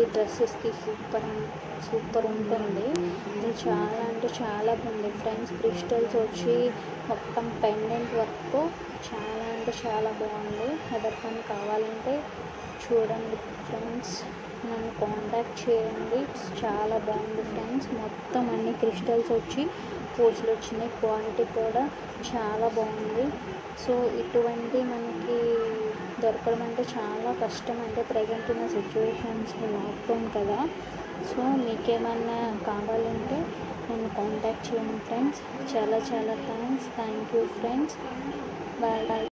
డ్రెస్సెస్కి super super ఉంటుంది ఇది చాలా అంటే చాలా బాగుంది ఫ్రెండ్స్ క్రిస్టల్స్ వచ్చి మొత్తం పెండెంట్ వర్క్తో చాలా అంటే చాలా బాగుంది ఎవరికైనా కావాలంటే చూడండి ఫ్రెండ్స్ నన్ను కాంటాక్ట్ చేయండి చాలా బాగుంది ఫ్రెండ్స్ మొత్తం అన్ని క్రిస్టల్స్ వచ్చి పూసలు వచ్చినాయి క్వాలిటీ కూడా చాలా బాగుంది సో ఇటువంటి మనకి దొరకడం అంటే చాలా కష్టం అంటే ప్రజెంట్ ఉన్న సిచ్యువేషన్స్ లాక్డౌన్ కదా సో మీకేమన్నా కావాలంటే నన్ను కాంటాక్ట్ చేయండి ఫ్రెండ్స్ చాలా చాలా thanks thank you friends bye bye